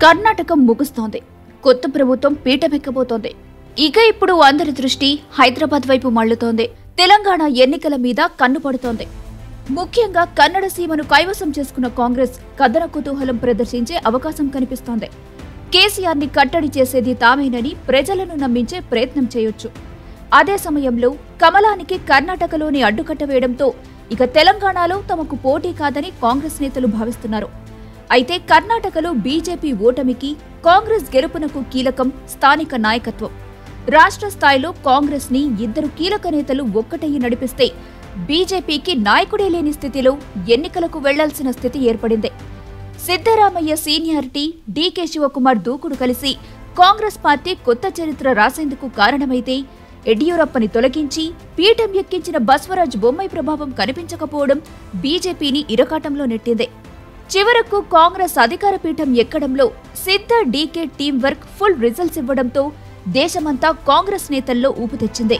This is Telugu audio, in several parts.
కర్ణాటక ముగుస్తోంది కొత్త ప్రభుత్వం పీటమెక్కబోతోంది ఇక ఇప్పుడు అందరి దృష్టి హైదరాబాద్ వైపు మళ్లుతోంది తెలంగాణ ఎన్నికల మీద కన్ను పడుతోంది ముఖ్యంగా కన్నడ సీమను కైవసం చేసుకున్న కాంగ్రెస్ కథన కుతూహలం ప్రదర్శించే అవకాశం కనిపిస్తోంది కేసీఆర్ ని కట్టడి చేసేది తామేనని ప్రజలను నమ్మించే ప్రయత్నం చేయొచ్చు అదే సమయంలో కమలానికి కర్ణాటకలోని అడ్డుకట్ట వేయడంతో ఇక తెలంగాణలో తమకు పోటీ కాదని కాంగ్రెస్ నేతలు భావిస్తున్నారు అయితే కర్ణాటకలో బీజేపీ ఓటమికి కాంగ్రెస్ గెలుపునకు కీలకం స్థానిక నాయకత్వం రాష్ట్ర స్థాయిలో కాంగ్రెస్ ని ఇద్దరు కీలక నేతలు ఒక్కటయ్యి నడిపిస్తే బీజేపీకి నాయకుడే లేని స్థితిలో ఎన్నికలకు వెళ్లాల్సిన స్థితి ఏర్పడింది సిద్దరామయ్య సీనియారిటీ డీకే శివకుమార్ దూకుడు కలిసి కాంగ్రెస్ పార్టీ కొత్త చరిత్ర రాసేందుకు కారణమైతే యడ్యూరప్పని తొలగించి పీఠం ఎక్కించిన బస్వరాజ్ బొమ్మై ప్రభావం కనిపించకపోవడం బీజేపీని ఇరకాటంలో నెట్టింది చివరకు కాంగ్రెస్ అధికార పీఠం ఎక్కడంలో Siddha DK team work full results ఇవ్వడంతో దేశమంతా కాంగ్రెస్ నేతల్లో ఊపు తెచ్చింది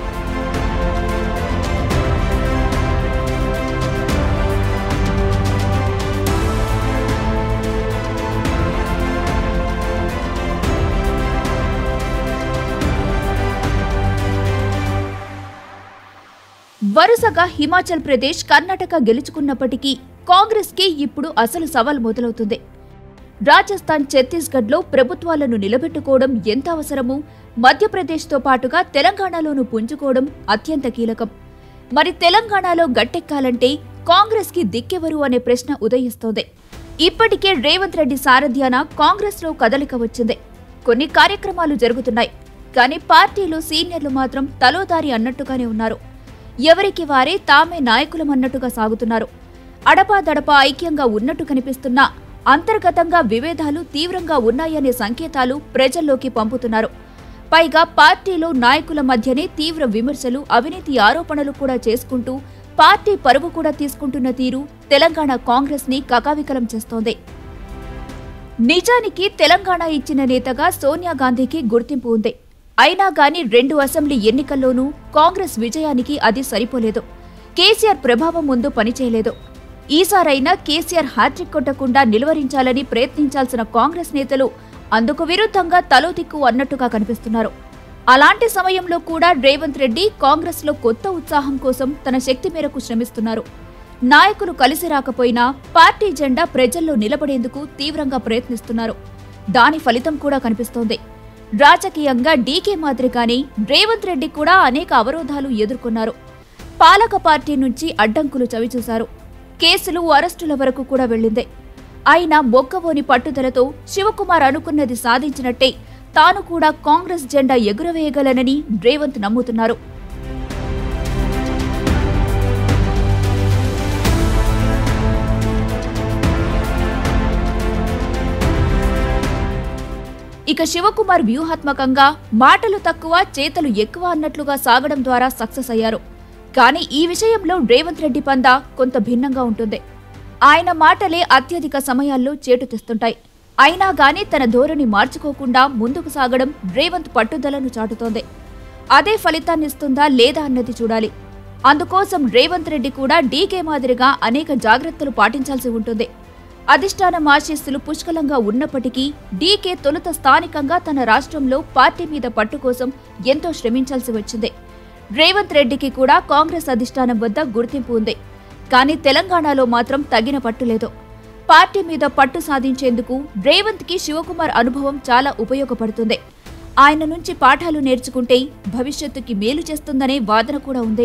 వరుసగా హిమాచల్ ప్రదేశ్ కర్ణాటక గెలుచుకున్నప్పటికీ కాంగ్రెస్ కి ఇప్పుడు అసలు సవాల్ మొదలవుతుంది రాజస్థాన్ ఛత్తీస్గఢ్లో ప్రభుత్వాలను నిలబెట్టుకోవడం ఎంత అవసరమో మధ్యప్రదేశ్తో పాటుగా తెలంగాణలోనూ పుంజుకోవడం అత్యంత కీలకం మరి తెలంగాణలో గట్టెక్కాలంటే కాంగ్రెస్ కి దిక్కెవరు అనే ప్రశ్న ఉదయిస్తోంది ఇప్పటికే రేవంత్ రెడ్డి సారథ్యాన కాంగ్రెస్ లో కదలిక వచ్చింది కొన్ని కార్యక్రమాలు జరుగుతున్నాయి కానీ పార్టీలో సీనియర్లు మాత్రం తలోదారి అన్నట్టుగానే ఉన్నారు ఎవరికి వారే తామే నాయకులమన్నట్టుగా సాగుతున్నారు అడపాదడపా ఐక్యంగా ఉన్నట్టు కనిపిస్తున్నా అంతర్గతంగా విభేదాలు తీవ్రంగా ఉన్నాయనే సంకేతాలు ప్రజల్లోకి పంపుతున్నారు పైగా పార్టీలో నాయకుల మధ్యనే తీవ్ర విమర్శలు అవినీతి ఆరోపణలు కూడా చేసుకుంటూ పార్టీ పరువు కూడా తీసుకుంటున్న తీరు తెలంగాణ కాంగ్రెస్ ని కకావికలం చేస్తోంది నిజానికి తెలంగాణ ఇచ్చిన నేతగా సోనియా గాంధీకి గుర్తింపు ఉంది అయినా గాని రెండు అసెంబ్లీ ఎన్నికల్లోనూ కాంగ్రెస్ విజయానికి అది సరిపోలేదు కేసీఆర్ ప్రభావం ముందు పనిచేయలేదు ఈసారైనా కేసీఆర్ హ్యాట్రిక్ కొట్టకుండా నిలువరించాలని ప్రయత్నించాల్సిన కాంగ్రెస్ నేతలు అందుకు విరుద్ధంగా తలో దిక్కు అన్నట్టుగా కనిపిస్తున్నారు అలాంటి సమయంలో కూడా రేవంత్ రెడ్డి కాంగ్రెస్లో కొత్త ఉత్సాహం కోసం తన శక్తి మేరకు శ్రమిస్తున్నారు నాయకులు కలిసి రాకపోయినా పార్టీ జెండా ప్రజల్లో నిలబడేందుకు తీవ్రంగా ప్రయత్నిస్తున్నారు దాని ఫలితం కూడా కనిపిస్తోంది రాజకీయంగా డీకే మాదిరిగానే రేవంత్ రెడ్డి కూడా అనేక అవరోధాలు ఎదుర్కొన్నారు పాలక పార్టీ నుంచి అడ్డంకులు చవిచూశారు కేసులు అరెస్టుల వరకు కూడా వెళ్ళింది అయినా మొక్కవోని పట్టుదలతో శివకుమార్ అనుకున్నది సాధించినట్టే తాను కూడా కాంగ్రెస్ జెండా ఎగురవేయగలనని రేవంత్ నమ్ముతున్నారు ఇక శివకుమార్ వ్యూహాత్మకంగా మాటలు తక్కువ చేతలు ఎక్కువ అన్నట్లుగా సాగడం ద్వారా సక్సెస్ అయ్యారు కానీ ఈ విషయంలో రేవంత్ రెడ్డి పందా కొంత భిన్నంగా ఉంటుంది ఆయన మాటలే అత్యధిక సమయాల్లో చేటు తెస్తుంటాయి అయినా గానీ తన ధోరణి మార్చుకోకుండా ముందుకు సాగడం రేవంత్ పట్టుదలను చాటుతోంది అదే ఫలితాన్నిస్తుందా లేదా అన్నది చూడాలి అందుకోసం రేవంత్ రెడ్డి కూడా డీకే మాదిరిగా అనేక జాగ్రత్తలు పాటించాల్సి ఉంటుంది అధిష్టానం ఆశీస్సులు పుష్కలంగా ఉన్నప్పటికీ డీకే తొలుత స్థానికంగా తన రాష్ట్రంలో పార్టీ మీద పట్టు కోసం ఎంతో శ్రమించాల్సి వచ్చింది రేవంత్ రెడ్డికి కూడా కాంగ్రెస్ అధిష్టానం వద్ద గుర్తింపు ఉంది కానీ తెలంగాణలో మాత్రం తగిన పట్టు లేదు పార్టీ మీద పట్టు సాధించేందుకు రేవంత్ కి శివకుమార్ అనుభవం చాలా ఉపయోగపడుతుంది ఆయన నుంచి పాఠాలు నేర్చుకుంటే భవిష్యత్తుకి మేలు చేస్తుందనే వాదన కూడా ఉంది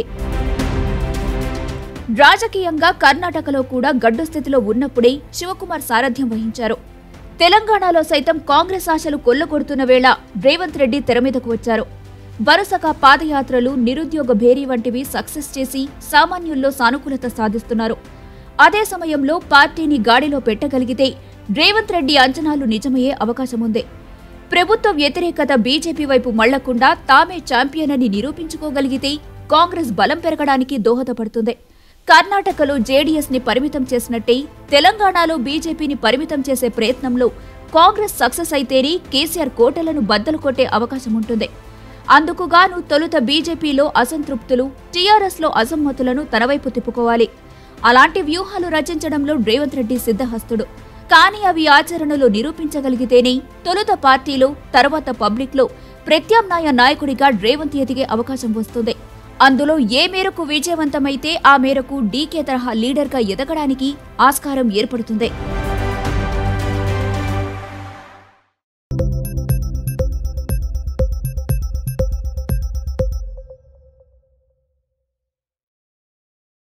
రాజకీయంగా కర్ణాటకలో కూడా గడ్డు స్థితిలో ఉన్నప్పుడే శివకుమార్ సారథ్యం వహించారు తెలంగాణలో సైతం కాంగ్రెస్ ఆశలు కొల్లగొడుతున్న వేళ రేవంత్ రెడ్డి తెర మీదకు వచ్చారు వరుసగా పాదయాత్రలు నిరుద్యోగ భేరీ వంటివి సక్సెస్ చేసి సామాన్యుల్లో సానుకూలత సాధిస్తున్నారు అదే సమయంలో పార్టీని గాడిలో పెట్టగలిగితే రేవంత్ రెడ్డి అంచనాలు నిజమయ్యే అవకాశముంది ప్రభుత్వ వ్యతిరేకత బీజేపీ వైపు మళ్లకుండా తామే ఛాంపియన్ అని నిరూపించుకోగలిగితే కాంగ్రెస్ బలం పెరగడానికి దోహదపడుతుంది కర్ణాటకలో జేడీఎస్ ని పరిమితం చేసినట్టే తెలంగాణలో బీజేపీని పరిమితం చేసే ప్రయత్నంలో కాంగ్రెస్ సక్సెస్ అయితేనే కేసీఆర్ కోటలను బద్దలు కొట్టే అవకాశం ఉంటుంది అందుకుగాను తొలుత బీజేపీలో అసంతృప్తులు టీఆర్ఎస్ లో అసమ్మతులను తన వైపు తిప్పుకోవాలి అలాంటి వ్యూహాలు రచించడంలో రేవంత్ రెడ్డి సిద్ధహస్తుడు కానీ అవి ఆచరణలో నిరూపించగలిగితేనే తొలుత పార్టీలో తర్వాత పబ్లిక్లో ప్రత్యామ్నాయ నాయకుడిగా రేవంత్ ఎదిగే అవకాశం వస్తుంది అందులో ఏ మేరకు విజయవంతమైతే ఆ మేరకు డీకే తరహా లీడర్గా ఎదగడానికి ఆస్కారం ఏర్పడుతుంది